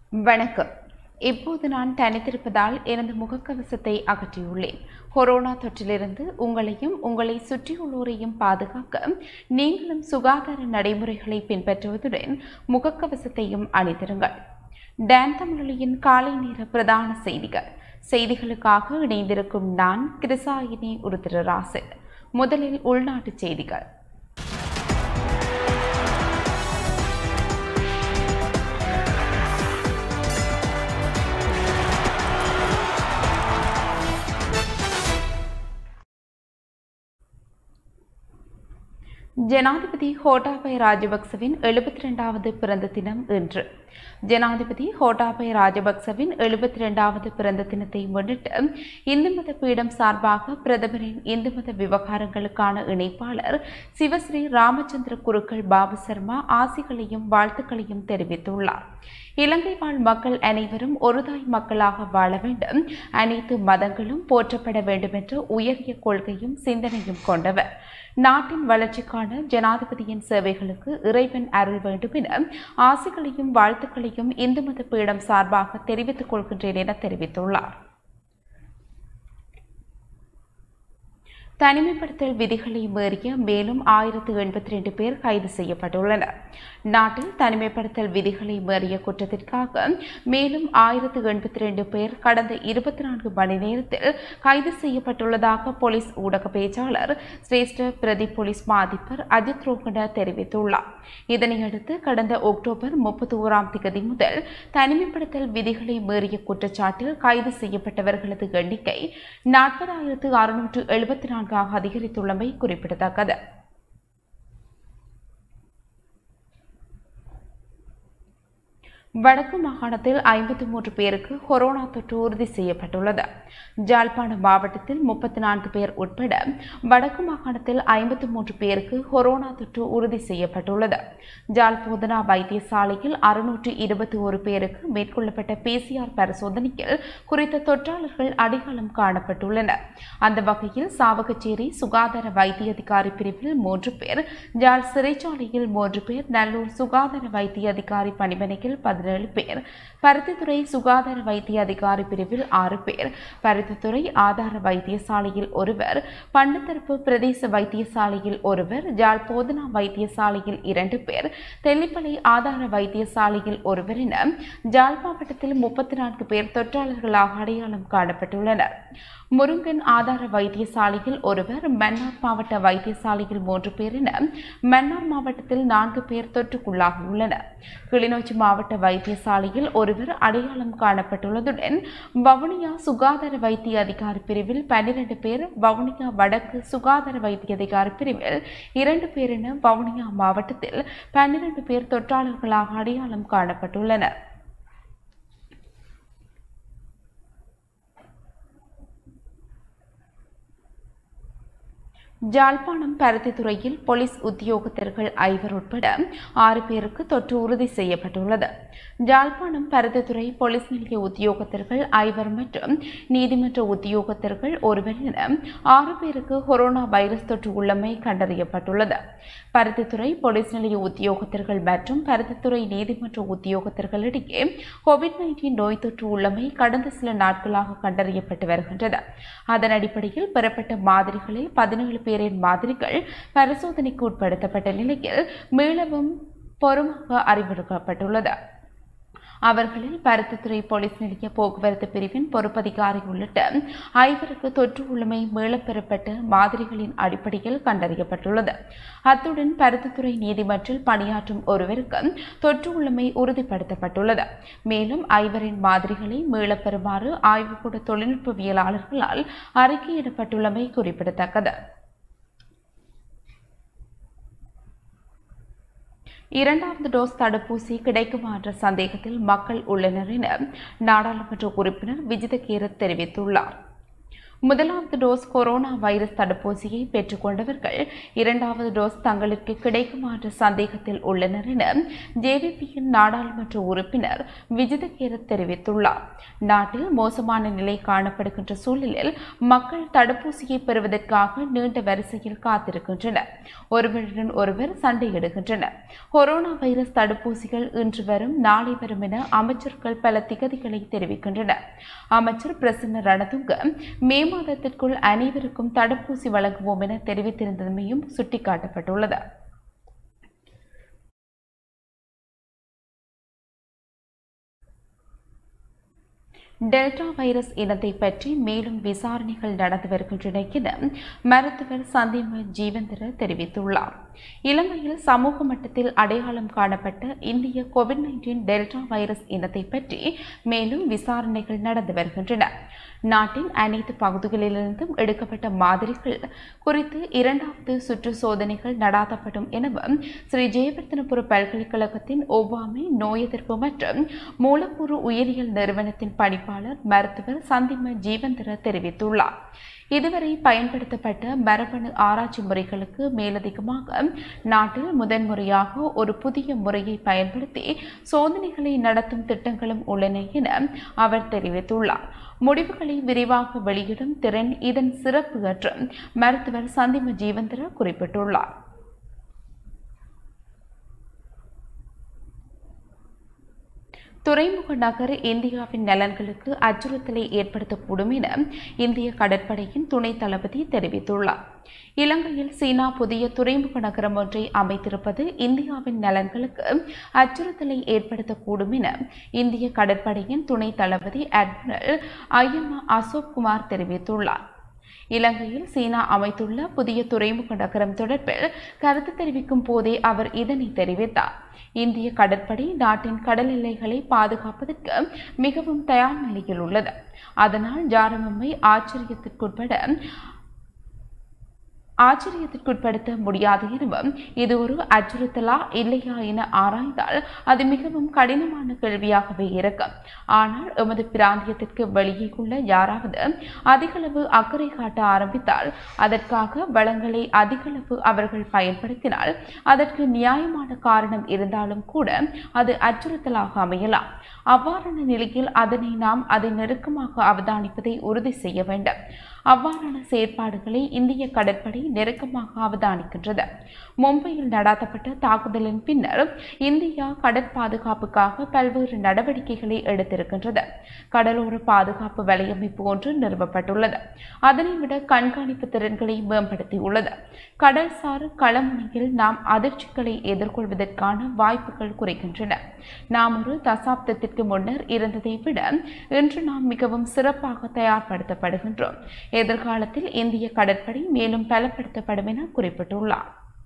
வணக்கம் இப்போது நான் தனித்திருப்பதால் எனது முகக்கவசத்தை அகற்றியுள்ளேன் கொரோனா தொற்றிலிருந்து உங்களையும் உங்களை சுற்றியுள்ளோரையும் பாதுகாக்க நீங்களும் சுகாதார நடைமுறைகளை பின்பற்றுவதுடன் முகக்கவசத்தையும் அணிந்திருங்கள் டான் தமிழொலியின் காலை நேர பிரதான செய்திகள் செய்திகளுக்காக இணைந்திருக்கும் நான் கிருசாயினி உருத்திரராசு முதலில் உள்நாட்டுச் செய்திகள் ஜனாதிபதி கோட்டாபய ராஜபக்சவின் எழுபத்தி ரெண்டாவது பிறந்த தினம் இன்று ஜனாதிபதி கோட்டாபய ராஜபக்சவின் எழுபத்தி ரெண்டாவது பிறந்த தினத்தை முன்னிட்டு இந்து மத பீடம் சார்பாக பிரதமரின் இந்து மத விவகாரங்களுக்கான இணைப்பாளர் சிவஸ்ரீ ராமச்சந்திர குருக்கள் பாபு சர்மா ஆசிகளையும் வாழ்த்துக்களையும் தெரிவித்துள்ளார் இலங்கை வாழ் மக்கள் அனைவரும் ஒருதாய் மக்களாக வாழ வேண்டும் அனைத்து மதங்களும் போற்றப்பட வேண்டும் என்ற உயரிய கொள்கையும் சிந்தனையும் கொண்டவர் நாட்டின் வளர்ச்சிக்கான ஜனாதிபதியின் சேவைகளுக்கு இறைவன் அருள் வேண்டும் என ஆசைகளையும் வாழ்த்துக்களையும் இந்து மத பீடம் சார்பாக தெரிவித்துக் கொள்கின்றேன் என தெரிவித்துள்ளார் தனிமைப்படுத்தல் விதிகளை மீறிய மேலும் ஆயிரத்து எண்பத்தி ரெண்டு பேர் கைது செய்யப்பட்டுள்ளனர் நாட்டில் தனிமைப்படுத்தல் விதிகளை மீறிய குற்றத்திற்காக மேலும் ஆயிரத்து எண்பத்தி ரெண்டு பேர் கடந்த இருபத்தி நான்கு மணி நேரத்தில் கைது செய்யப்பட்டுள்ளதாக போலீஸ் ஊடக பேச்சாளர் சிரேஷ்ட பிரதி போலீஸ் மா அதிபர் அஜித் ரோகன தெரிவித்துள்ளார் இதனையடுத்து கடந்த அக்டோபர் முப்பத்தி ஓராம் தேதி முதல் தனிமைப்படுத்தல் விதிகளை மீறிய குற்றச்சாட்டில் கைது செய்யப்பட்டவர்களது எண்ணிக்கை நாற்பதாயிரத்து அறுநூற்று எழுபத்தி நான்காக அதிகரித்துள்ளமை குறிப்பிடத்தக்கது வடக்கு மாகாணத்தில் ஐம்பத்தி மூன்று பேருக்கு கொரோனா தொற்று உறுதி செய்யப்பட்டுள்ளது ஜாழ்ப்பாணம் மாவட்டத்தில் முப்பத்தி நான்கு பேர் உட்பட வடக்கு மாகாணத்தில் ஐம்பத்தி மூன்று பேருக்கு கொரோனா தொற்று உறுதி செய்யப்பட்டுள்ளது ஜாழ் போதனா வைத்தியசாலையில் அறுநூற்று இருபத்தி ஒரு பேருக்கு மேற்கொள்ளப்பட்ட பிசிஆர் பரிசோதனையில் குறித்த தொற்றாளர்கள் அடையாளம் காணப்பட்டுள்ளனர் அந்த வகையில் சாவகச்சேரி சுகாதார வைத்திய அதிகாரி பிரிவில் மூன்று பேர் ஜாழ் சிறைச்சாலையில் மூன்று பேர் நல்லூர் சுகாதார வைத்திய அதிகாரி பணிமனையில் பதினேழு பேர் பருத்தித்துறை சுகாதார வைத்திய அதிகாரி பிரிவில் ஆறு பேர் பருத்தித்துறை ஆதார வைத்தியசாலையில் ஒருவர் பண்டத்தரப்பு பிரதேச வைத்தியசாலையில் ஒருவர் ஜாழ் போதனா வைத்தியசாலையில் இரண்டு பேர் தெல்லிப்பளை ஆதார வைத்தியசாலையில் ஒருவர் என ஜாழ் மாவட்டத்தில் முப்பத்தி நான்கு பேர் தொற்றாளர்களாக அடையாளம் காணப்பட்டுள்ளனர் முருங்கன் ஆதார வைத்தியசாலையில் ஒருவர் மன்னார் மாவட்ட வைத்தியசாலையில் மூன்று பேர் என மன்னார் மாவட்டத்தில் நான்கு பேர் தொற்றுக்குள்ளாகியுள்ளனர் கிளிநொச்சி மாவட்ட வைத்தியசாலையில் ஒருவர் அடையாளம் காணப்பட்டுள்ளதுடன் வவுனியா சுகாதார வைத்திய அதிகாரி பிரிவில் பன்னிரண்டு பேர் வவுனியா வடக்கு சுகாதார வைத்திய அதிகாரி பிரிவில் இரண்டு பேர் என வவுனியா மாவட்டத்தில் பன்னிரண்டு பேர் தொற்றாளர்களாக அடையாளம் காணப்பட்டுள்ளனர் ஜாழ்ப்பாணம் பருத்தித்துறையில் போலீஸ் உத்தியோகத்தர்கள் ஐவர் உட்பட ஆறு பேருக்கு தொற்று உறுதி செய்யப்பட்டுள்ளது ஜாழ்ப்பாணம் பருத்தித்துறை போலீஸ் நிலைய உத்தியோகத்தர்கள் ஐவர் மற்றும் நீதிமன்ற உத்தியோகத்தர்கள் ஒருவர் என ஆறு பேருக்கு கொரோனா வைரஸ் தொற்று உள்ளமை கண்டறியப்பட்டுள்ளது பருத்தித்துறை போலீஸ் நிலைய உத்தியோகத்தர்கள் மற்றும் பருத்தித்துறை நீதிமன்ற உத்தியோகத்தர்களிடையே கோவிட் நைன்டீன் நோய் தொற்று உள்ளமை கடந்த சில நாட்களாக கண்டறியப்பட்டு வருகின்றது அதன் அடிப்படையில் பெறப்பட்ட மாதிரிகளில் பதினேழு பேரின் மாதிரிகள் பரிசோதனைக்கு உட்படுத்தப்பட்ட நிலையில் மீளவும் பொறுமாக அறிவுறுத்தப்பட்டுள்ளது அவர்களில் பருத்தித்துறை போலீஸ் நிலைய போக்குவரத்து பிரிவின் பொறுப்பதிகாரி உள்ளிட்ட ஐவருக்கு தொற்று உள்ளமை மீளப்பெறப்பட்ட மாதிரிகளின் அடிப்படையில் கண்டறியப்பட்டுள்ளது அத்துடன் பருத்தித்துறை நீதிமன்றில் பணியாற்றும் ஒருவருக்கு தொற்று உள்ளமை உறுதிப்படுத்தப்பட்டுள்ளது மேலும் ஐவரின் மாதிரிகளை மீளப்பெறுமாறு ஆய்வுக்கூட தொழில்நுட்பவியலாளர்களால் அறிக்கையிடப்பட்டுள்ளமை குறிப்பிடத்தக்கது இரண்டாவது டோஸ் தடுப்பூசி கிடைக்குமா என்ற சந்தேகத்தில் மக்கள் உள்ளனர் என நாடாளுமன்ற உறுப்பினர் விஜித கீரத் தெரிவித்துள்ளார் முதலாவது டோஸ் கொரோனா வைரஸ் தடுப்பூசியை பெற்றுக்கொண்டவர்கள் இரண்டாவது டோஸ் தங்களுக்கு கிடைக்குமாறு சந்தேகத்தில் உள்ளனர் என ஜேவிபியின் நாடாளுமன்ற உறுப்பினர் விஜிதகேர தெரிவித்துள்ளார் நாட்டில் மோசமான நிலை காணப்படுகின்ற சூழலில் மக்கள் தடுப்பூசியை பெறுவதற்காக நீண்ட வரிசையில் காத்திருக்கின்றனர் ஒருவருடன் ஒருவர் சண்டையிடுகின்றனர் கொரோனா வைரஸ் தடுப்பூசிகள் இன்று வரும் நாளை வரும் என அமைச்சர்கள் பல திகதிகளை தெரிவிக்கின்றனர் அமைச்சர் பிரசன்ன ரணதுங்க மே மாதத்திற்குள் அனைவருக்கும் தடுப்பூசி வழங்குவோம் என தெரிவித்திருந்தமையும் சுட்டிக்காட்டப்பட்டுள்ளது டெல்டா வைரஸ் இனத்தை பற்றி மேலும் விசாரணைகள் நடந்து வருகின்றன என மருத்துவர் சந்திம ஜீவந்திர தெரிவித்துள்ளார் இலங்கையில் சமூக மட்டத்தில் அடையாளம் காணப்பட்ட இந்திய கோவிட் நைன்டீன் டெல்டா வைரஸ் இனத்தை பற்றி மேலும் விசாரணைகள் நடந்து வருகின்றன நாட்டின் அனைத்து பகுதிகளிலிருந்தும் எடுக்கப்பட்ட மாதிரிகள் குறித்து இரண்டாவது சுற்று சோதனைகள் நடாத்தப்படும் எனவும் ஸ்ரீ ஜெயவர்தனபுர பல்கலைக்கழகத்தின் ஒவ்வாமை நோய் எதிர்ப்பு மற்றும் மூலக்கூறு உயிரியல் நிறுவனத்தின் பணிப்பாளர் மருத்துவர் சந்திம ஜீவந்திர தெரிவித்துள்ளார் இதுவரை பயன்படுத்தப்பட்ட மரபணு ஆராய்ச்சி முறைகளுக்கு மேலதிகமாக நாட்டில் முதன்முறையாக ஒரு புதிய முறையை பயன்படுத்தி சோதனைகளை நடத்தும் திட்டங்களும் உள்ளன என அவர் தெரிவித்துள்ளார் முடிவுகளை விரிவாக வெளியிடும் திறன் இதன் சிறப்பு என்று மருத்துவர் சந்திம ஜீவந்திர குறிப்பிட்டுள்ளார் துறைமுக நகர் இந்தியாவின் நலன்களுக்கு அச்சுறுத்தலை ஏற்படுத்தக்கூடும் என இந்திய கடற்படையின் துணை தளபதி தெரிவித்துள்ளார் இலங்கையில் சீனா புதிய துறைமுக நகரம் ஒன்றை அமைத்திருப்பது இந்தியாவின் நலன்களுக்கு அச்சுறுத்தலை ஏற்படுத்தக்கூடும் என இந்திய கடற்படையின் துணை தளபதி அட்மிரல் ஐஎம்ஆ அசோக் குமார் தெரிவித்துள்ளார் இலங்கையில் சீனா அமைத்துள்ள புதிய துறைமுக நகரம் தொடர்பில் கருத்து தெரிவிக்கும் போதே அவர் இதனை தெரிவித்தார் இந்திய கடற்படை நாட்டின் கடல் எல்லைகளை பாதுகாப்பதற்கு மிகவும் தயார் நிலையில் உள்ளது அதனால் ஜாரமம்மை ஆச்சரியத்திற்குட்பட ஆச்சரியத்திற்குட்படுத்த முடியாது எனவும் இது ஒரு அச்சுறுத்தலா இல்லையா என ஆராய்ந்தால் அது மிகவும் கடினமான கேள்வியாகவே இருக்கும் ஆனால் எமது பிராந்தியத்திற்கு வெளியே உள்ள யாராவது அதிகளவு அக்கறை காட்ட ஆரம்பித்தால் அதற்காக வளங்களை அதிகளவு அவர்கள் பயன்படுத்தினால் அதற்கு நியாயமான காரணம் இருந்தாலும் கூட அது அச்சுறுத்தலாக அமையலாம் அவ்வாறான நிலையில் அதனை நாம் அதை நெருக்கமாக அவதானிப்பதை உறுதி செய்ய வேண்டும் அவ்வாறான செயற்பாடுகளை இந்திய கடற்படை நெருக்கமாக அவதானிக்கின்றது மும்பையில் நடாத்தப்பட்ட தாக்குதலின் பின்னர் இந்தியா கடற்பாதுகாப்புக்காக பல்வேறு நடவடிக்கைகளை எடுத்திருக்கின்றது கடலோர பாதுகாப்பு வலையமைப்பு ஒன்று நிறுவப்பட்டுள்ளது அதனை விட கண்காணிப்பு திறன்களை மேம்படுத்தியுள்ளது கடல்சார் களமுனையில் நாம் அதிர்ச்சிகளை எதிர்கொள்வதற்கான வாய்ப்புகள் குறைக்கின்றன நாம் ஒரு தசாப்தத்திற்கு முன்னர் இருந்ததை விட இன்று நாம் மிகவும் சிறப்பாக தயார்படுத்தப்படுகின்றோம் எதிர்காலத்தில் இந்திய கடற்படை மேலும் பலப்படுத்தப்படும் என குறிப்பிட்டுள்ளார்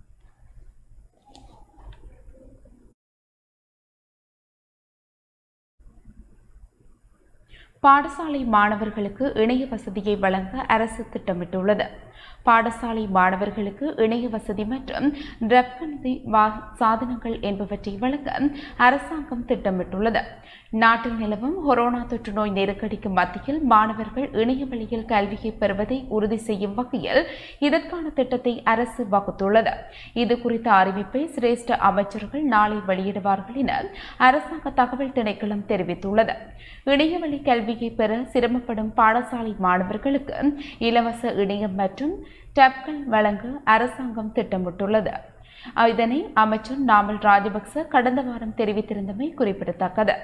பாடசாலை மாணவர்களுக்கு இணைய வசதியை வழங்க அரசு திட்டமிட்டுள்ளது பாடசாலை மாணவர்களுக்கு இணைய வசதி மற்றும் ரப்கணி சாதனங்கள் என்பவற்றை வழங்க அரசாங்கம் திட்டமிட்டுள்ளது நாட்டில் நிலவும் கொரோனா தொற்று நோய் நெருக்கடிக்கு மத்தியில் மாணவர்கள் இணைய வழியில் கல்வியை பெறுவதை உறுதி செய்யும் வகையில் இதற்கான திட்டத்தை அரசு வகுத்துள்ளது இது குறித்த அறிவிப்பை சிரேஷ்ட அமைச்சர்கள் நாளை வெளியிடுவார்கள் என அரசாங்க தகவல் திணைக்களம் தெரிவித்துள்ளது இணையவழி கல்வியை பெற சிரமப்படும் பாடசாலை மாணவர்களுக்கு இலவச இணையம் மற்றும் டப்கள் வழங்க அரசாங்கம் திட்டமிட்டுள்ளது இதனை அமைச்சர் நாமல் ராஜபக்ச கடந்த வாரம் தெரிவித்திருந்தமை குறிப்பிடத்தக்கது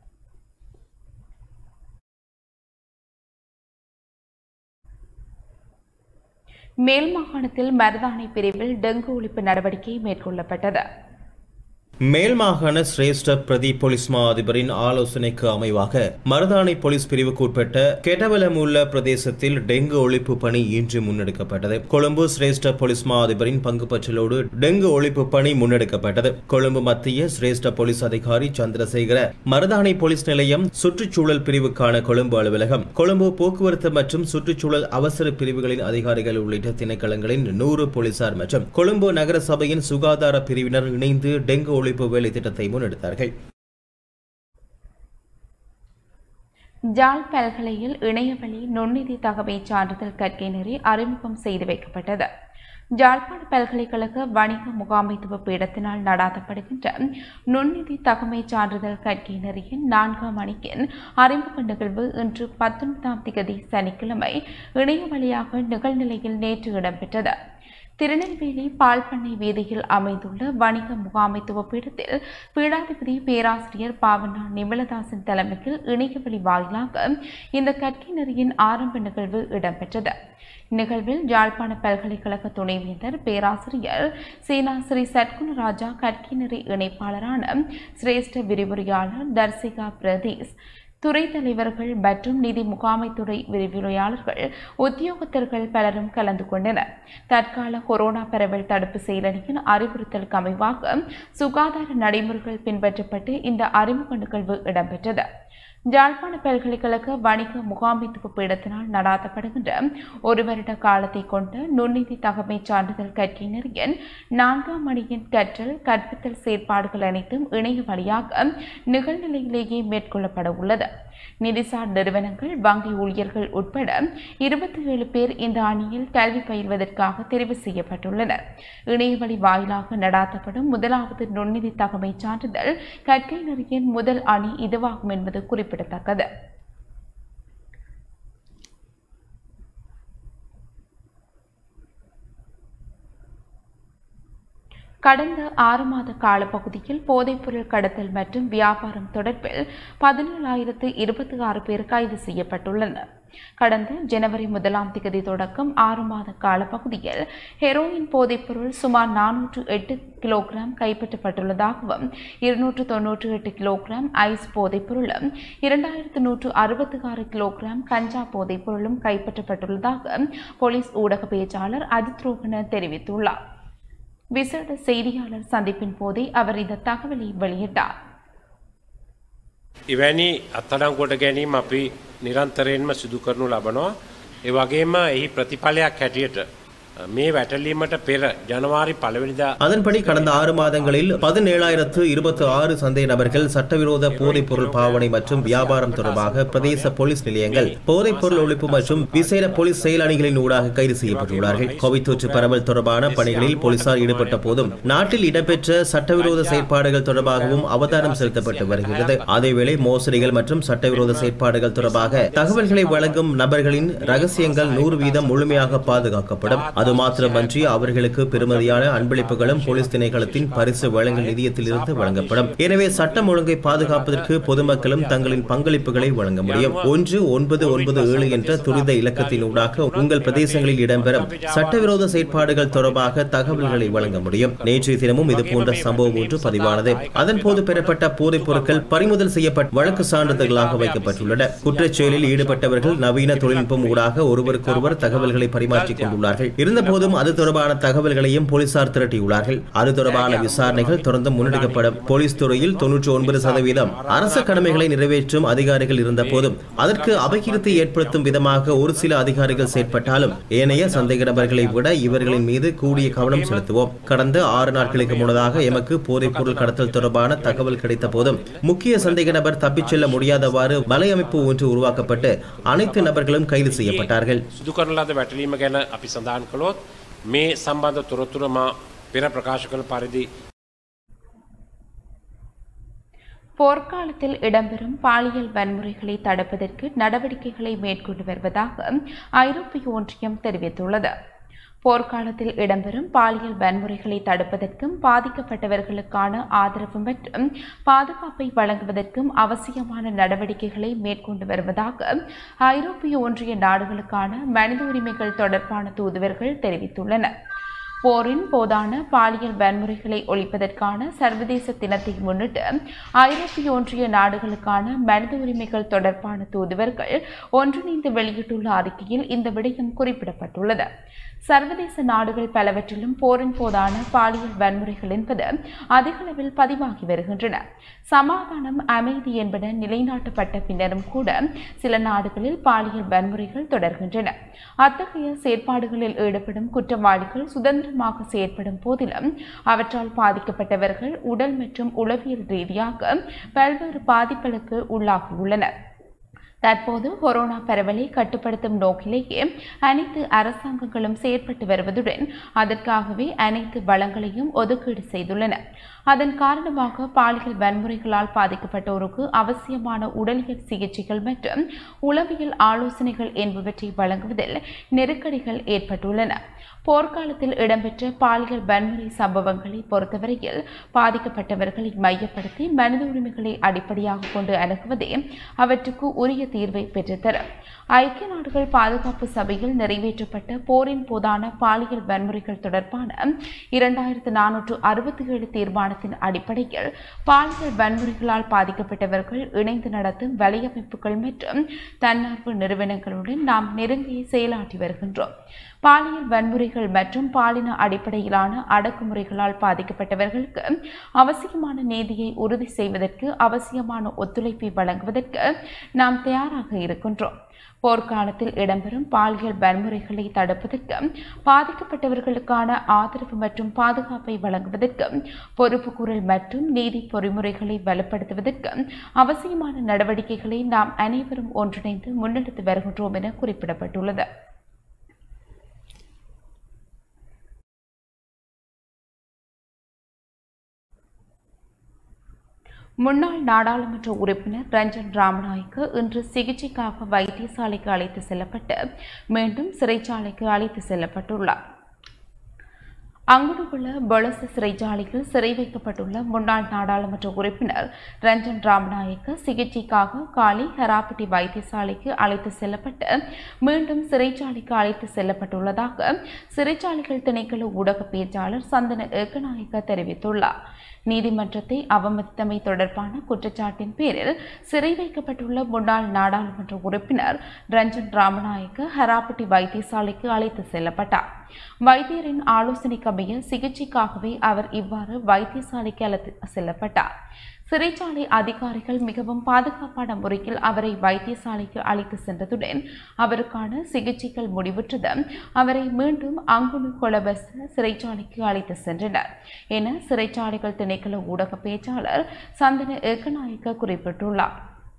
மேல் மாகாணத்தில் மருதாணை பிரிவில் டெங்கு ஒழிப்பு நடவடிக்கை மேற்கொள்ளப்பட்டது மேல் மாகாண சிரேஷ்ட பிரதி போலீஸ் மா அதிபரின் ஆலோசனைக்கு அமைவாக மருதானை போலீஸ் பிரிவுக்கு உட்பட்ட கெட்டவலமுள்ள பிரதேசத்தில் டெங்கு ஒழிப்பு பணி இன்று முன்னெடுக்கப்பட்டது கொழும்பு சிரேஷ்ட போலீஸ் மா அதிபரின் பங்கு பற்றலோடு டெங்கு ஒழிப்பு பணி முன்னெடுக்கப்பட்டது கொழும்பு மத்திய சிரேஷ்ட போலீஸ் அதிகாரி சந்திரசேகர மருதானை போலீஸ் நிலையம் சுற்றுச்சூழல் பிரிவுக்கான கொழும்பு அலுவலகம் கொழும்பு போக்குவரத்து மற்றும் சுற்றுச்சூழல் அவசர பிரிவுகளின் அதிகாரிகள் உள்ளிட்ட திணைக்களங்களின் நூறு போலீசார் மற்றும் கொழும்பு நகர சபையின் சுகாதார பிரிவினர் இணைந்து டெங்கு ஒழிப்பு வேலை திட்டத்தை முன்னெடுத்தார்கள் ஜாழ் பல்கலையில் இணையவழி நுண்ணிதி தகவை சான்றிதழ் கற்கை நெறி அறிமுகம் செய்து வைக்கப்பட்டது ஜாழ்ப்பாண பல்கலைக்கழக வணிக முகாமைத்துவ பீடத்தினால் நடாத்தப்படுகின்ற நுண்ணிதி தகமை சான்றிதழ் கற்கை நெறியின் நான்காம் மணிக்கின் அறிமுக நிகழ்வு இன்று பத்தொன்பதாம் திகதி சனிக்கிழமை இணைய வழியாக நிகழ்நிலையில் நேற்று இடம்பெற்றது திருநெல்வேலி பால்பண்ணை வீதியில் அமைந்துள்ள வணிக முகாமைத்துவ பீடத்தில் பீடாதிபதி பேராசிரியர் பாவனா நிமலதாசன் தலைமையில் இணையவழி வாயிலாக இந்த கற்கை நெறியின் ஆரம்ப நிகழ்வு இடம்பெற்றது நிகழ்வில் யாழ்ப்பாண பல்கலைக்கழக துணைவேந்தர் பேராசிரியர் சீனா ஸ்ரீ சட்குணராஜா கற்கை நெறி இணைப்பாளரான சிரேஷ்ட விரிவுரையாளர் தர்சிகா பிரதேஷ் துறை தலைவர்கள் மற்றும் நிதி முகாமைத்துறை விரிவுரையாளர்கள் உத்தியோகத்தர்கள் பலரும் கலந்து கொண்டனர் தற்கால கொரோனா பரவல் தடுப்பு செயலணியின் அறிவுறுத்தலுக்கு அமைவாக சுகாதார நடைமுறைகள் பின்பற்றப்பட்டு இந்த அறிமுக நிகழ்வு இடம்பெற்றது யாழ்ப்பாண பல்கலைக்கழக வணிக முகாமைத்துவ பீடத்தினால் நடாத்தப்படுகின்ற ஒரு வருட காலத்தை கொண்ட நுண்ணிதி தகமை சான்றிதழ் கற்கை நெறியின் நான்காம் மணியின் கற்றல் கற்பித்தல் செயற்பாடுகள் அனைத்தும் இணைய வழியாக நிகழ்நிலையிலேயே மேற்கொள்ளப்பட உள்ளது நிதிசார் நிறுவனங்கள் வங்கி ஊழியர்கள் உட்பட இருபத்தி ஏழு பேர் இந்த அணியில் கல்வி பயில்வதற்காக தெரிவு செய்யப்பட்டுள்ளனர் இணையவழி வாயிலாக நடாத்தப்படும் முதலாவது நுண்ணிதி தகமை சான்றிதழ் கற்கை நெறியின் முதல் அணி இதுவாகும் என்பது குறிப்பிடத்தக்கது கடந்த ஆறு மாத காலப்பகுதியில் போதைப்பொருள் கடத்தல் மற்றும் வியாபாரம் தொடர்பில் பதினேழாயிரத்து இருபத்தி ஆறு பேர் கைது செய்யப்பட்டுள்ளனர் கடந்த ஜனவரி முதலாம் திகதி தொடக்கம் ஆறு மாத காலப்பகுதியில் ஹெரோயின் போதைப்பொருள் சுமார் நானூற்று எட்டு கிலோகிராம் கைப்பற்றப்பட்டுள்ளதாகவும் இருநூற்று தொன்னூற்று எட்டு கிலோகிராம் ஐஸ் போதைப்பொருளும் இரண்டாயிரத்து நூற்று அறுபத்தி ஆறு கிலோகிராம் கஞ்சா போதைப்பொருளும் கைப்பற்றப்பட்டுள்ளதாக போலீஸ் ஊடக பேச்சாளர் அஜித் ரோஹன தெரிவித்துள்ளார் விசேட செய்தியாளர் சந்திப்பின் போதே அவர் இந்த தகவலை வெளியிட்டார் එවැනි අත්අඩංගුවට ගැනීම අපි නිරන්තරයෙන්ම සිදු කරනු ලබනවා. ඒ වගේම එහි ප්‍රතිඵලයක් හැටියට මේ වැටලීමට පෙර ජනවාරි පළවෙනිදා அதன்படி கடந்த ஆறு மாதங்களில் பதினேழாயிரத்து இருபத்தி ஆறு சந்தேக நபர்கள் சட்டவிரோத போதைப் பொருள் பாவனை மற்றும் வியாபாரம் தொடர்பாக பிரதேச போலீஸ் நிலையங்கள் போதைப் பொருள் ஒழிப்பு மற்றும் விசேட போலீஸ் செயலணிகளின் ஊடாக கைது செய்யப்பட்டுள்ளார்கள் கோவிட் தொற்று பரவல் தொடர்பான பணிகளில் போலீசார் ஈடுபட்ட போதும் நாட்டில் இடம்பெற்ற சட்டவிரோத செயற்பாடுகள் தொடர்பாகவும் அவதானம் செலுத்தப்பட்டு வருகிறது அதேவேளை மோசடிகள் மற்றும் சட்டவிரோத செயற்பாடுகள் தொடர்பாக தகவல்களை வழங்கும் நபர்களின் ரகசியங்கள் நூறு வீதம் முழுமையாக பாதுகாக்கப்படும் அது மாத்திரமன்றி அவர்களுக்கு பெருமதியான அன்பளிப்புகளும் போலீஸ் திணைக்களத்தின் பரிசு வழங்கல் நிதியத்தில் இருந்து வழங்கப்படும் எனவே சட்டம் ஒழுங்கை பாதுகாப்பதற்கு பொதுமக்களும் தங்களின் பங்களிப்புகளை வழங்க முடியும் ஒன்று ஒன்பது ஒன்பது ஏழு என்ற துரித இலக்கத்தின் ஊடாக உங்கள் பிரதேசங்களில் இடம்பெறும் சட்டவிரோத செயற்பாடுகள் தொடர்பாக தகவல்களை வழங்க முடியும் நேற்றைய தினமும் இது போன்ற சம்பவம் ஒன்று பதிவானது அதன் போது பெறப்பட்ட போதைப் பொருட்கள் பறிமுதல் செய்யப்பட்ட வழக்கு சான்றிதழ்களாக வைக்கப்பட்டுள்ளன குற்றச் செயலில் ஈடுபட்டவர்கள் நவீன தொழில்நுட்பம் ஊடாக ஒருவருக்கொருவர் தகவல்களை பரிமாற்றிக் கொண்டுள்ளார்கள் இருந்தபோதும் அது தொடர்பான தகவல்களையும் போலீசார் திரட்டியுள்ளார்கள் அது தொடர்பான விசாரணைகள் தொடர்ந்து முன்னெடுக்கப்படும் போலீஸ் துறையில் தொன்னூற்றி ஒன்பது சதவீதம் அரச கடமைகளை நிறைவேற்றும் அதிகாரிகள் இருந்த போதும் அதற்கு அபகீர்த்தி ஏற்படுத்தும் விதமாக ஒரு சில அதிகாரிகள் செயற்பட்டாலும் ஏனைய சந்தேக நபர்களை விட இவர்களின் மீது கூடிய கவனம் செலுத்துவோம் கடந்த ஆறு நாட்களுக்கு முன்னதாக எமக்கு போதைப் பொருள் கடத்தல் தொடர்பான தகவல் கிடைத்த போதும் முக்கிய சந்தேக நபர் தப்பிச் செல்ல முடியாதவாறு வலையமைப்பு ஒன்று உருவாக்கப்பட்டு அனைத்து நபர்களும் கைது செய்யப்பட்டார்கள் සිදු කරන ලද වැටලීම ගැන අපි සඳහන් කළොත් මේ සම්බන්ධ තොරතුර මා පෙර ප්‍රකාශ කළ පරිදි போர்க்காலத்தில் இடம்பெறும் பாலியல் வன்முறைகளை தடுப்பதற்கு நடவடிக்கைகளை மேற்கொண்டு வருவதாக ஐரோப்பிய ஒன்றியம் தெரிவித்துள்ளது போர்க்காலத்தில் இடம்பெறும் பாலியல் வன்முறைகளை தடுப்பதற்கும் பாதிக்கப்பட்டவர்களுக்கான ஆதரவு மற்றும் பாதுகாப்பை வழங்குவதற்கும் அவசியமான நடவடிக்கைகளை மேற்கொண்டு வருவதாக ஐரோப்பிய ஒன்றிய நாடுகளுக்கான மனித உரிமைகள் தொடர்பான தூதுவர்கள் தெரிவித்துள்ளனர் போரின் போதான பாலியல் வன்முறைகளை ஒழிப்பதற்கான சர்வதேச தினத்தை முன்னிட்டு ஐரோப்பிய ஒன்றிய நாடுகளுக்கான மனித உரிமைகள் தொடர்பான தூதுவர்கள் ஒன்றிணைந்து வெளியிட்டுள்ள அறிக்கையில் இந்த விடயம் குறிப்பிடப்பட்டுள்ளது சர்வதேச நாடுகள் பலவற்றிலும் போரின் போதான பாலியல் வன்முறைகள் என்பது அதிகளவில் பதிவாகி வருகின்றன சமாதானம் அமைதி என்பன நிலைநாட்டப்பட்ட பின்னரும் கூட சில நாடுகளில் பாலியல் வன்முறைகள் தொடர்கின்றன அத்தகைய செயற்பாடுகளில் ஈடுபடும் குற்றவாளிகள் சுதந்திரமாக செயற்படும் போதிலும் அவற்றால் பாதிக்கப்பட்டவர்கள் உடல் மற்றும் உளவியல் ரீதியாக பல்வேறு பாதிப்புகளுக்கு உள்ளாகியுள்ளனர் தற்போது கொரோனா பரவலை கட்டுப்படுத்தும் நோக்கிலேயே அனைத்து அரசாங்கங்களும் செயற்பட்டு வருவதுடன் அதற்காகவே அனைத்து வளங்களையும் ஒதுக்கீடு செய்துள்ளன அதன் காரணமாக பாலியல் வன்முறைகளால் பாதிக்கப்பட்டோருக்கு அவசியமான உடலியல் சிகிச்சைகள் மற்றும் உளவியல் ஆலோசனைகள் என்பவற்றை வழங்குவதில் நெருக்கடிகள் ஏற்பட்டுள்ளன போர்க்காலத்தில் இடம்பெற்ற பாலியல் வன்முறை சம்பவங்களை பொறுத்தவரையில் பாதிக்கப்பட்டவர்களை மையப்படுத்தி மனித உரிமைகளை அடிப்படையாக கொண்டு அணுகுவதே அவற்றுக்கு உரிய தீர்வை பெற்றுத்தரும் ஐக்கிய நாடுகள் பாதுகாப்பு சபையில் நிறைவேற்றப்பட்ட போரின் போதான பாலியல் வன்முறைகள் தொடர்பான இரண்டாயிரத்து நானூற்று அறுபத்தி ஏழு தீர்மானத்தின் அடிப்படையில் பாலியல் வன்முறைகளால் பாதிக்கப்பட்டவர்கள் இணைந்து நடத்தும் வலையமைப்புகள் மற்றும் தன்னார்வ நிறுவனங்களுடன் நாம் நெருங்கி செயலாற்றி வருகின்றோம் பாலியல் வன்முறைகள் மற்றும் பாலின அடிப்படையிலான அடக்குமுறைகளால் பாதிக்கப்பட்டவர்களுக்கு அவசியமான நீதியை உறுதி செய்வதற்கு அவசியமான ஒத்துழைப்பை வழங்குவதற்கு நாம் தயாராக இருக்கின்றோம் போர்க்காலத்தில் இடம்பெறும் பாலியல் வன்முறைகளை தடுப்பதற்கு பாதிக்கப்பட்டவர்களுக்கான ஆதரவு மற்றும் பாதுகாப்பை வழங்குவதற்கு பொறுப்புக்கூறல் மற்றும் நீதி பொறிமுறைகளை வலுப்படுத்துவதற்கு அவசியமான நடவடிக்கைகளை நாம் அனைவரும் ஒன்றிணைந்து முன்னெடுத்து வருகின்றோம் என குறிப்பிடப்பட்டுள்ளது முன்னாள் நாடாளுமன்ற உறுப்பினர் ரஞ்சன் ராமநாயக்கு இன்று சிகிச்சைக்காக வைத்தியசாலைக்கு அழைத்து செல்லப்பட்டு மீண்டும் சிறைச்சாலைக்கு அழைத்து செல்லப்பட்டுள்ளார் அங்குள்ள பொலச சிறைச்சாலையில் சிறை வைக்கப்பட்டுள்ள முன்னாள் நாடாளுமன்ற உறுப்பினர் ரஞ்சன் ராமநாயக்க சிகிச்சைக்காக காலி ஹெராப்பட்டி வைத்தியசாலைக்கு அழைத்து செல்லப்பட்டு மீண்டும் சிறைச்சாலைக்கு அழைத்து செல்லப்பட்டுள்ளதாக சிறைச்சாலைகள் திணைக்கள ஊடக பேச்சாளர் சந்தன ஏக்கநாயக்க தெரிவித்துள்ளார் நீதிமன்றத்தை அவமதித்தமை தொடர்பான குற்றச்சாட்டின் பேரில் சிறை வைக்கப்பட்டுள்ள முன்னாள் நாடாளுமன்ற உறுப்பினர் ரஞ்சன் ராமநாயக்க ஹராப்பட்டி வைத்தியசாலைக்கு அழைத்து செல்லப்பட்டார் வைத்தியரின் ஆலோசனைக்கமைய சிகிச்சைக்காகவே அவர் இவ்வாறு வைத்தியசாலைக்கு அழைத்து செல்லப்பட்டார் சிறைச்சாலை அதிகாரிகள் மிகவும் பாதுகாப்பான முறையில் அவரை வைத்தியசாலைக்கு அழைத்து சென்றதுடன் அவருக்கான சிகிச்சைகள் முடிவுற்றது அவரை மீண்டும் அங்குனு கொலபஸ் சிறைச்சாலைக்கு அழைத்து சென்றனர் என சிறைச்சாலைகள் திணைக்கள ஊடக பேச்சாளர் சந்தன ஏக்கநாயக்க குறிப்பிட்டுள்ளார்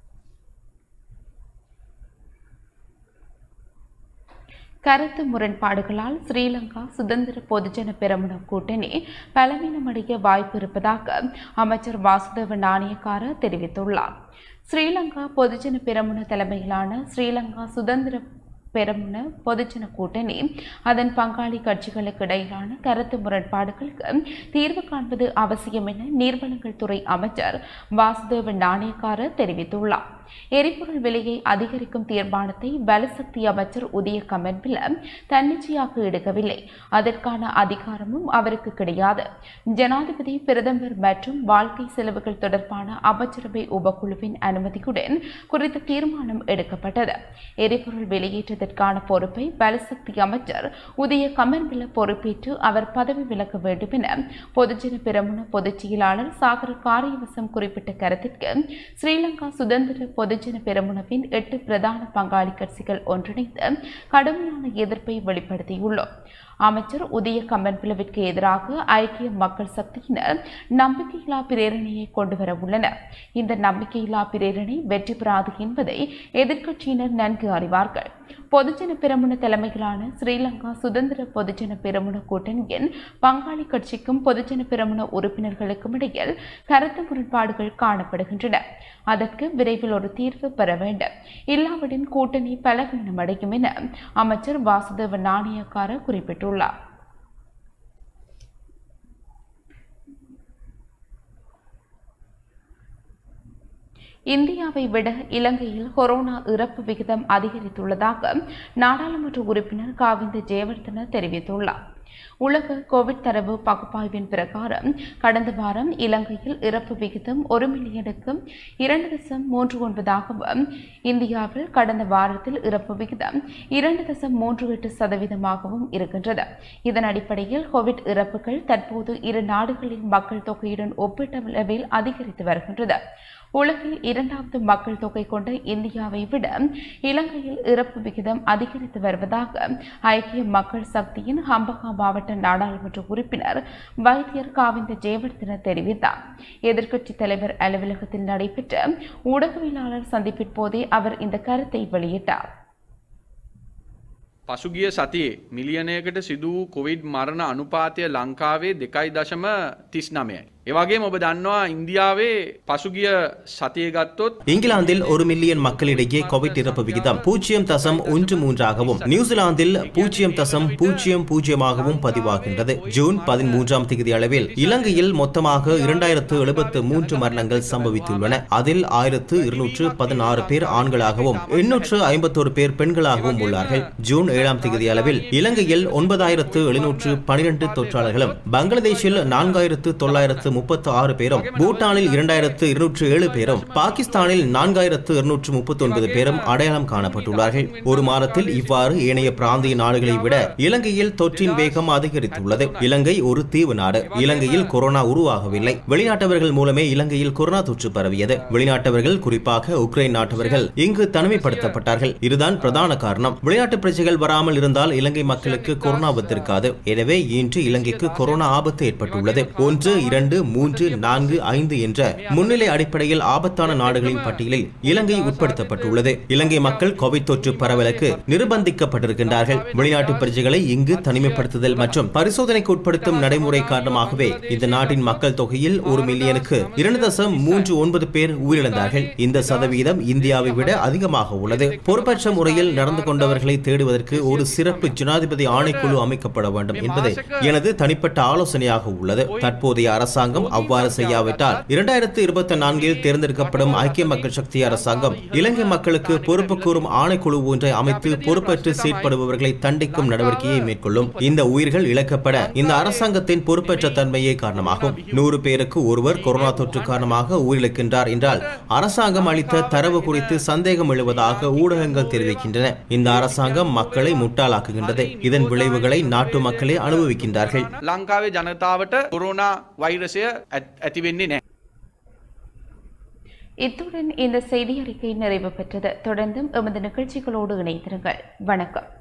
கருத்து முரண்பாடுகளால் ஸ்ரீலங்கா சுதந்திர பொதுஜன பெரமுன கூட்டணி பலவீனமடைய வாய்ப்பு இருப்பதாக அமைச்சர் வாசுதேவ நாணயக்கார தெரிவித்துள்ளார் ஸ்ரீலங்கா பொதுஜன பெரமுன தலைமையிலான ஸ்ரீலங்கா சுதந்திர பெரமுன பொதுஜன கூட்டணி அதன் பங்காளி கட்சிகளுக்கு இடையிலான கருத்து முரண்பாடுகளுக்கு தீர்வு காண்பது அவசியம் என நீர்வளங்கள் துறை அமைச்சர் வாசுதேவ நாணயக்கார தெரிவித்துள்ளார் எரிபொருள் விலையை அதிகரிக்கும் தீர்மானத்தை பலசக்தி அமைச்சர் உதய கமன்பில தன்னிச்சையாக எடுக்கவில்லை அதற்கான அதிகாரமும் அவருக்கு கிடையாது ஜனாதிபதி பிரதமர் மற்றும் வாழ்க்கை செலவுகள் தொடர்பான அமைச்சரவை உபக்குழுவின் அனுமதியுடன் குறித்த தீர்மானம் எடுக்கப்பட்டது எரிபொருள் வெளியேற்றத்திற்கான பொறுப்பை பலசக்தி அமைச்சர் உதய கமன்பில பொறுப்பேற்று அவர் பதவி விலக வேண்டும் என பொதுஜன பெரமுன பொதுச் செயலாளர் சாகர காரியவசம் குறிப்பிட்ட கருத்திற்கு ஸ்ரீலங்கா சுதந்திர பொதுஜன பெரமுனவின் எட்டு பிரதான பங்காளி கட்சிகள் ஒன்றிணைந்து கடுமையான எதிர்ப்பை வெளிப்படுத்தியுள்ளோம் அமைச்சர் உதய கம்பன்பிலவிற்கு எதிராக ஐக்கிய மக்கள் சக்தியினர் நம்பிக்கையில்லா பிரேரணையை கொண்டுவர உள்ளனர் இந்த நம்பிக்கையில்லா பிரேரணை வெற்றி பெறாது என்பதை எதிர்க்கட்சியினர் நன்கு அறிவார்கள் பொதுஜன பெரமுன தலைமையிலான ஸ்ரீலங்கா சுதந்திர பொதுஜன பெரமுன கூட்டணியின் பங்காளி கட்சிக்கும் பொதுஜன பெரமுன உறுப்பினர்களுக்கும் இடையில் கருத்து முரண்பாடுகள் காணப்படுகின்றன அதற்கு விரைவில் ஒரு தீர்வு பெற வேண்டும் இல்லாவிடின் கூட்டணி பலவீனமடையும் என அமைச்சர் வாசுதேவ நாணயக்கார குறிப்பிட்டுள்ளார் இந்தியாவை விட இலங்கையில் கொரோனா இறப்பு விகிதம் அதிகரித்துள்ளதாக நாடாளுமன்ற உறுப்பினர் காவிந்த ஜெயவர்தன தெரிவித்துள்ளார் உலக கோவிட் தரவு பகுப்பாய்வின் பிரகாரம் கடந்த வாரம் இலங்கையில் இறப்பு விகிதம் ஒரு மில்லியனுக்கு இரண்டு தசம் மூன்று ஒன்பதாகவும் இந்தியாவில் கடந்த வாரத்தில் இறப்பு விகிதம் இரண்டு தசம் மூன்று எட்டு சதவீதமாகவும் இருக்கின்றது இதன் அடிப்படையில் கோவிட் இறப்புகள் தற்போது இரு நாடுகளின் மக்கள் தொகையுடன் ஒப்பீட்டளவில் அதிகரித்து வருகின்றது உலகில் இரண்டாவது மக்கள் தொகை கொண்ட இந்தியாவை விட இலங்கையில் இறப்பு விகிதம் அதிகரித்து வருவதாக ஐக்கிய மக்கள் சக்தியின் ஹம்பகா மாவட்ட நாடாளுமன்ற உறுப்பினர் வைத்தியர் காவிந்த ஜெயவர்தன தெரிவித்தார் எதிர்க்கட்சித் தலைவர் அலுவலகத்தில் நடைபெற்ற ஊடகவியலாளர் சந்திப்பின் போதே அவர் இந்த கருத்தை வெளியிட்டார் පසුගිය සතියේ මිලියනයකට සිදු වූ කොවිඩ් මරණ අනුපාතය ලංකාවේ දෙකයි දශම තිස් නමයයි. ඒවගේ ඔබ දන්නවා ඉන්දියාවේ පසුගිය සතිය ගත්තොත් இங்கிலாந்தில் ஒரு மில்லியன் மக்களிடையே கோவிட் இறப்பு விகிதம் பூஜ்ஜியம் தசம் ஒன்று மூன்றாகவும் நியூசிலாந்தில் பூஜ்ஜியம் தசம் பூஜ்ஜியம் பூஜ்ஜியமாகவும் பதிவாகின்றது ஜூன் பதிமூன்றாம் தேதி அளவில் இலங்கையில் மொத்தமாக இரண்டாயிரத்து எழுபத்து மூன்று மரணங்கள் சம்பவித்துள்ளன அதில் ஆயிரத்து இருநூற்று பதினாறு பேர் ஆண்களாகவும் எண்ணூற்று ஐம்பத்தோரு பேர் பெண்களாகவும் உள்ளார்கள் ஜூன் ஏழாம் தேதி அளவில் இலங்கையில் ஒன்பதாயிரத்து எழுநூற்று பனிரெண்டு தொற்றாளர்களும் பங்களாதேஷில் நான்காயிரத்து தொள்ளாயிரத்து முப்பத்து ஆறு பேரும் பூட்டானில் இரண்டாயிரத்து இருநூற்று ஏழு பேரும் பாகிஸ்தானில் நான்காயிரத்து இருநூற்று முப்பத்தி ஒன்பது பேரும் அடையாளம் காணப்பட்டுள்ளார்கள் ஒரு மாதத்தில் இவ்வாறு ஏனைய பிராந்திய நாடுகளை விட இலங்கையில் தொற்றின் வேகம் அதிகரித்துள்ளது இலங்கை ஒரு தீவு நாடு இலங்கையில் கொரோனா உருவாகவில்லை வெளிநாட்டவர்கள் மூலமே இலங்கையில் கொரோனா தொற்று பரவியது வெளிநாட்டவர்கள் குறிப்பாக உக்ரைன் நாட்டவர்கள் இங்கு தனிமைப்படுத்தப்பட்டார்கள் இதுதான் பிரதான காரணம் வெளிநாட்டு பிரஜைகள் வராமல் இருந்தால் இலங்கை மக்களுக்கு கொரோனா வந்திருக்காது எனவே இன்று இலங்கைக்கு கொரோனா ஆபத்து ஏற்பட்டுள்ளது ஒன்று இரண்டு மூன்று நான்கு ஐந்து என்ற முன்னிலை அடிப்படையில் ஆபத்தான நாடுகளின் பட்டியலில் இலங்கை உட்படுத்தப்பட்டுள்ளது இலங்கை மக்கள் கோவிட் தொற்று பரவலுக்கு நிர்பந்திக்கப்பட்டிருக்கின்றார்கள் வெளிநாட்டு பிரஜைகளை இங்கு தனிமைப்படுத்துதல் மற்றும் பரிசோதனைக்கு உட்படுத்தும் நடைமுறை காரணமாகவே இந்த நாட்டின் மக்கள் தொகையில் ஒரு மில்லியனுக்கு இரண்டு தசம் மூன்று ஒன்பது பேர் உயிரிழந்தார்கள் இந்த சதவீதம் இந்தியாவை விட அதிகமாக உள்ளது பொறுப்பற்ற முறையில் நடந்து கொண்டவர்களை தேடுவதற்கு ஒரு சிறப்பு ஜனாதிபதி ஆணைக்குழு அமைக்கப்பட வேண்டும் என்பது எனது தனிப்பட்ட ஆலோசனையாக உள்ளது தற்போதைய அரசாங்கம் அவ்வாறு செய்யாவிட்டால் இரண்டாயிரத்து இருபத்தி நான்கில் தேர்ந்தெடுக்கப்படும் ஐக்கிய மக்கள் சக்தி அரசாங்கம் இலங்கை மக்களுக்கு பொறுப்பு கூறும் ஆணைக்குழு ஒன்றை அமைத்து பொறுப்பற்று செயற்படுபவர்களை தண்டிக்கும் நடவடிக்கையை மேற்கொள்ளும் இந்த உயிர்கள் இழக்கப்பட இந்த அரசாங்கத்தின் பொறுப்பற்ற தன்மையே காரணமாகும் நூறு பேருக்கு ஒருவர் கொரோனா தொற்று காரணமாக உயிரிழக்கின்றார் என்றால் அரசாங்கம் அளித்த தரவு குறித்து சந்தேகம் எழுவதாக ஊடகங்கள் தெரிவிக்கின்றன இந்த அரசாங்கம் மக்களை முட்டாளாக்குகின்றது இதன் விளைவுகளை நாட்டு மக்களே அனுபவிக்கின்றார்கள் ලංකාවේ ජනතාවට කොරෝනා වෛරසය ඇත්- ඇතිවෙන්නේ නෑ. இத்துடன் இந்த செய்தி அறிக்கை நிறைவு பெற்றது தொடர்ந்தும் எமது நிகழ்ச்சிகளோடு இணைந்திருங்கள் வணக்கம்